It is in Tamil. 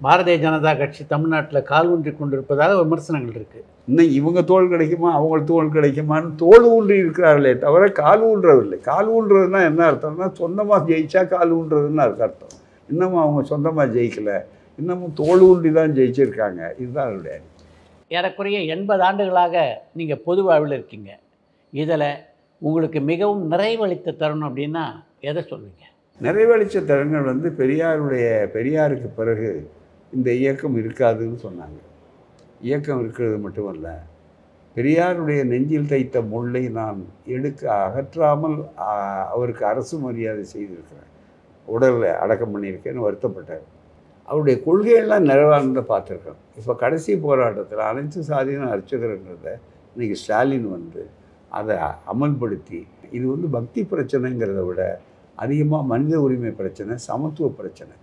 பாரதிய ஜனதா கட்சி தமிழ்நாட்டில் கால் ஊன்றி கொண்டிருப்பதாக விமர்சனங்கள் இருக்குது இன்னும் இவங்க தோல் கிடைக்குமா அவங்க தோல் கிடைக்குமான்னு தோல் ஊன்றி இருக்கிறார்களே தவிர கால் ஊன்றவில்லை கால் ஊன்றதுன்னா என்ன அர்த்தம்னா சொந்தமாக ஜெயிச்சா கால் ஊன்றதுன்னு அதுக்கு அர்த்தம் இன்னமும் அவங்க சொந்தமாக ஜெயிக்கலை இன்னமும் தோல் ஊன்றி தான் ஜெயிச்சிருக்காங்க இதுதான் அவருடைய ஏறக்குறைய எண்பது ஆண்டுகளாக நீங்கள் பொது வாழ்வில் இருக்கீங்க இதில் உங்களுக்கு மிகவும் நிறைவளித்த தருணம் அப்படின்னா எதை சொல்வீங்க நிறைவளித்த தருணங்கள் வந்து பெரியாருடைய பெரியாருக்கு பிறகு இந்த இயக்கம் இருக்காதுன்னு சொன்னாங்க இயக்கம் இருக்கிறது மட்டுமல்ல பெரியாருடைய நெஞ்சில் தைத்த முள்ளை நான் எடுக்க அகற்றாமல் ஆ, அவருக்கு அரசு மரியாதை செய்திருக்கிறேன் உடலில் அடக்கம் பண்ணியிருக்கேன்னு வருத்தப்பட்டார் அவருடைய கொள்கையெல்லாம் நிறைவானதை பார்த்துருக்கோம் இப்போ கடைசி போராட்டத்தில் அனைத்து சாதியின அர்ச்சகருங்கிறத இன்னைக்கு ஸ்டாலின் வந்து அதை அமல்படுத்தி இது வந்து பக்தி பிரச்சனைங்கிறத விட அதிகமாக மனித உரிமை பிரச்சனை சமத்துவ பிரச்சனை